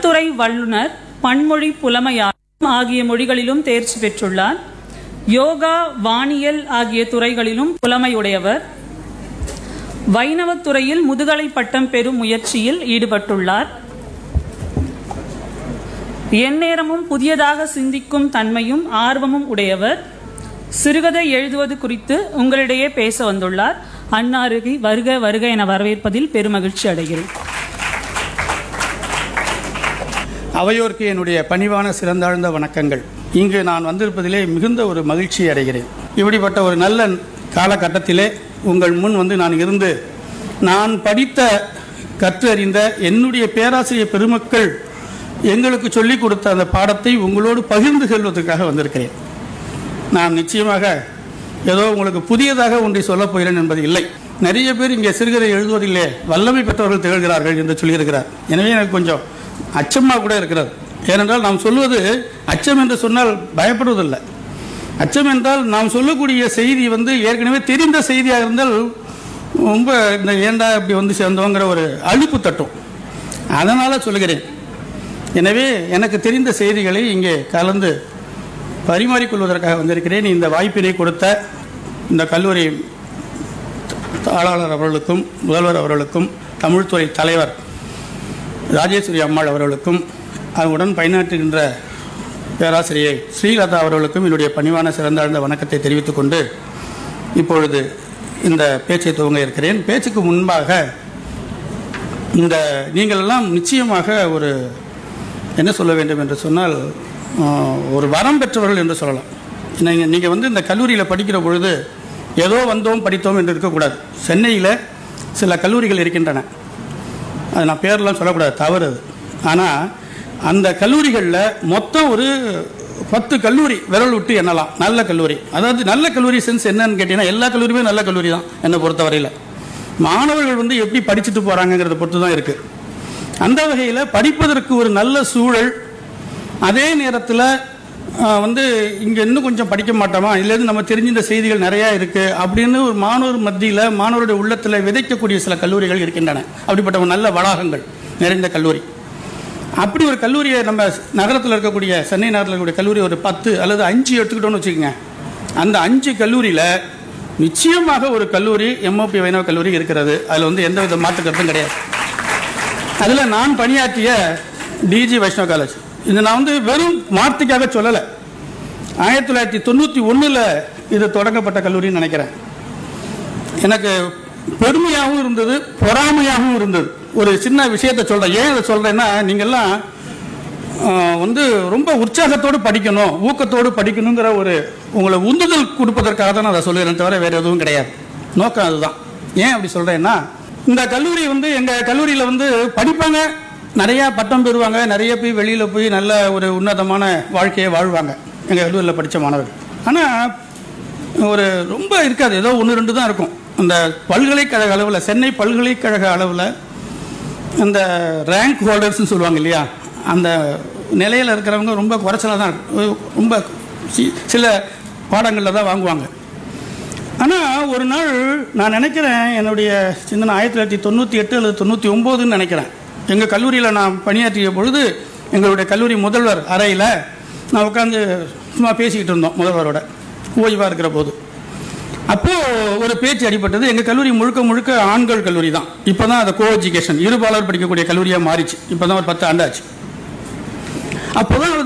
முத்துறை வல்லுனர் பன்மொழி புலமையாளர் ஆகிய மொழிகளிலும் தேர்ச்சி பெற்றுள்ளார் யோகா வானியல் ஆகிய துறைகளிலும் புலமையுடையவர் வைணவத் துறையில் முதுகலை பட்டம் பெறும் முயற்சியில் ஈடுபட்டுள்ளார் எந்நேரமும் புதியதாக சிந்திக்கும் தன்மையும் ஆர்வமும் உடையவர் சிறுகதை எழுதுவது குறித்து உங்களிடையே பேச வந்துள்ளார் அன்னாருகி வருக வருக என வரவேற்பதில் பெருமகிழ்ச்சி அடைகிறேன் அவையோர்க்கு என்னுடைய பணிவான சிறந்தாழ்ந்த வணக்கங்கள் இங்கு நான் வந்திருப்பதிலே மிகுந்த ஒரு மகிழ்ச்சி அடைகிறேன் இப்படிப்பட்ட ஒரு நல்ல காலகட்டத்திலே உங்கள் முன் வந்து நான் இருந்து நான் படித்த கற்றறிந்த என்னுடைய பேராசிரியர் பெருமக்கள் எங்களுக்கு சொல்லிக் கொடுத்த அந்த பாடத்தை உங்களோடு பகிர்ந்து கொள்வதற்காக வந்திருக்கிறேன் நான் நிச்சயமாக ஏதோ உங்களுக்கு புதியதாக ஒன்றை சொல்லப் போகிறேன் என்பது இல்லை நிறைய பேர் இங்கே சிறுகதை எழுதுவதில்லே வல்லமை பெற்றவர்கள் திகழ்கிறார்கள் என்று சொல்லியிருக்கிறார் எனவே எனக்கு கொஞ்சம் அச்சமாக கூட இருக்கிறது ஏனென்றால் நாம் சொல்வது அச்சம் என்று சொன்னால் பயப்படுவதில்லை அச்சம் என்றால் நாம் சொல்லக்கூடிய செய்தி வந்து ஏற்கனவே தெரிந்த செய்தியாக இருந்தால் ரொம்ப இந்த ஏண்டா இப்படி வந்து சேர்ந்தோங்கிற ஒரு அழுப்பு தட்டும் அதனால் சொல்லுகிறேன் எனவே எனக்கு தெரிந்த செய்திகளை இங்கே கலந்து பரிமாறிக்கொள்வதற்காக வந்திருக்கிறேன் இந்த வாய்ப்பினை கொடுத்த இந்த கல்லூரி தாளாளர் அவர்களுக்கும் முதல்வர் அவர்களுக்கும் தமிழ்துறை தலைவர் ராஜேஸ்வரி அம்மாள் அவர்களுக்கும் அதனுடன் பயனாற்றுகின்ற பேராசிரியை ஸ்ரீலதா அவர்களுக்கும் என்னுடைய பணிவான சிறந்தாழ்ந்த வணக்கத்தை தெரிவித்துக் கொண்டு இப்பொழுது இந்த பேச்சை துவங்க இருக்கிறேன் பேச்சுக்கு முன்பாக இந்த நீங்கள் எல்லாம் நிச்சயமாக ஒரு என்ன சொல்ல வேண்டும் என்று சொன்னால் ஆஹ், ஒரு வரம் பெற்றவர்கள் என்று சொல்லலாம் நீங்கள் நீங்கள் வந்து இந்த கல்லூரியில் படிக்கிற பொழுது ஏதோ வந்தோம் படித்தோம் என்று இருக்கக்கூடாது சென்னையில் சில கல்லூரிகள் இருக்கின்றன அது நான் பேர்லாம் சொல்லக்கூடாது தவறு அது ஆனால் அந்த கல்லூரிகளில் மொத்தம் ஒரு பத்து கல்லூரி விரல் விட்டு எண்ணலாம் நல்ல கல்லூரி அதாவது நல்ல கல்லூரி சென்ஸ் என்னன்னு கேட்டீங்கன்னா எல்லா கல்லூரியுமே நல்ல கல்லூரி தான் என்னை பொறுத்தவரையில் மாணவர்கள் வந்து எப்படி படிச்சுட்டு போகிறாங்கங்கிறத பொறுத்து தான் இருக்குது அந்த வகையில் படிப்பதற்கு ஒரு நல்ல சூழல் அதே நேரத்தில் வந்து இங்கே இன்னும் கொஞ்சம் படிக்க மாட்டோமா இல்லைன்னு நம்ம தெரிஞ்சின்ற செய்திகள் நிறையா இருக்குது அப்படின்னு ஒரு மாணவர் மத்தியில் மாணவருடைய உள்ளத்தில் விதைக்கக்கூடிய சில கல்லூரிகள் இருக்கின்றன அப்படிப்பட்ட ஒரு நல்ல வளாகங்கள் நிறைந்த கல்லூரி அப்படி ஒரு கல்லூரியை நம்ம நகரத்தில் இருக்கக்கூடிய சென்னை நகரத்தில் இருக்கக்கூடிய கல்லூரி ஒரு பத்து அல்லது அஞ்சு எடுத்துக்கிட்டோம்னு வச்சுக்கோங்க அந்த அஞ்சு கல்லூரியில் நிச்சயமாக ஒரு கல்லூரி எம்ஓபி வைணவ கல்லூரி இருக்கிறது அதில் வந்து எந்த வித மாற்று கருத்தும் கிடையாது அதில் நான் பணியாற்றிய டிஜி வைஷ்ணவ காலேஜ் இது நான் வந்து வெறும் வார்த்தைக்காக சொல்லலை ஆயிரத்தி தொள்ளாயிரத்தி தொண்ணூற்றி ஒன்றில் இது தொடங்கப்பட்ட கல்லூரின்னு நினைக்கிறேன் எனக்கு பெருமையாகவும் இருந்தது பொறாமையாகவும் இருந்தது ஒரு சின்ன விஷயத்தை சொல்கிறேன் ஏன் இதை சொல்கிறேன்னா நீங்கள்லாம் ஆஹ், வந்து ரொம்ப உற்சாகத்தோடு படிக்கணும் ஊக்கத்தோடு படிக்கணுங்கிற ஒரு உங்களை உந்துதல் கொடுப்பதற்காக தான் நான் அதை சொல்லுகிறேன் தவிர வேறு எதுவும் கிடையாது நோக்கம் அதுதான் ஏன் அப்படி சொல்கிறேன்னா இந்த கல்லூரி வந்து எங்கள் கல்லூரியில் வந்து படிப்பாங்க நிறையா பட்டம் பெறுவாங்க நிறைய போய் வெளியில் போய் நல்ல ஒரு உன்னதமான வாழ்க்கையை வாழ்வாங்க எங்கள் கல்லூரியில் படித்த மாணவர்கள் ஆனால் ஒரு ரொம்ப இருக்காது ஏதோ ஒன்று ரெண்டு தான் இருக்கும் அந்த பல்கலைக்கழக அளவில் சென்னை பல்கலைக்கழக அளவில் அந்த ரேங்க் ஹோல்டர்ஸ்னு சொல்லுவாங்க இல்லையா அந்த நிலையில் இருக்கிறவங்க ரொம்ப குறைச்சலாக தான் இருக்கும். ரொம்ப சி- சில பாடங்களில் தான் வாங்குவாங்க ஆனால் ஒரு நாள் நான் நினைக்கிறேன் என்னுடைய சின்ன ஆயிரத்தி தொள்ளாயிரத்தி தொண்ணூற்றி எட்டு அல்லது தொண்ணூற்றி ஒம்போதுன்னு நினைக்கிறேன் எங்கள் கல்லூரியில் நான் பணியாற்றிய பொழுது எங்களுடைய கல்லூரி முதல்வர் அறையில் நான் உட்காந்து சும்மா பேசிக்கிட்டு இருந்தோம் முதல்வரோட ஓய்வாக இருக்கிற போது அப்போது ஒரு பேச்சு அடிபட்டது எங்கள் கல்லூரி முழுக்க முழுக்க ஆண்கள் கல்லூரி தான் இப்போ தான் அதை கோ எஜுகேஷன் இருபாலர் படிக்கக்கூடிய கல்லூரியாக மாறிச்சு இப்போ தான் ஒரு பத்து ஆண்டாச்சு அப்போ தான்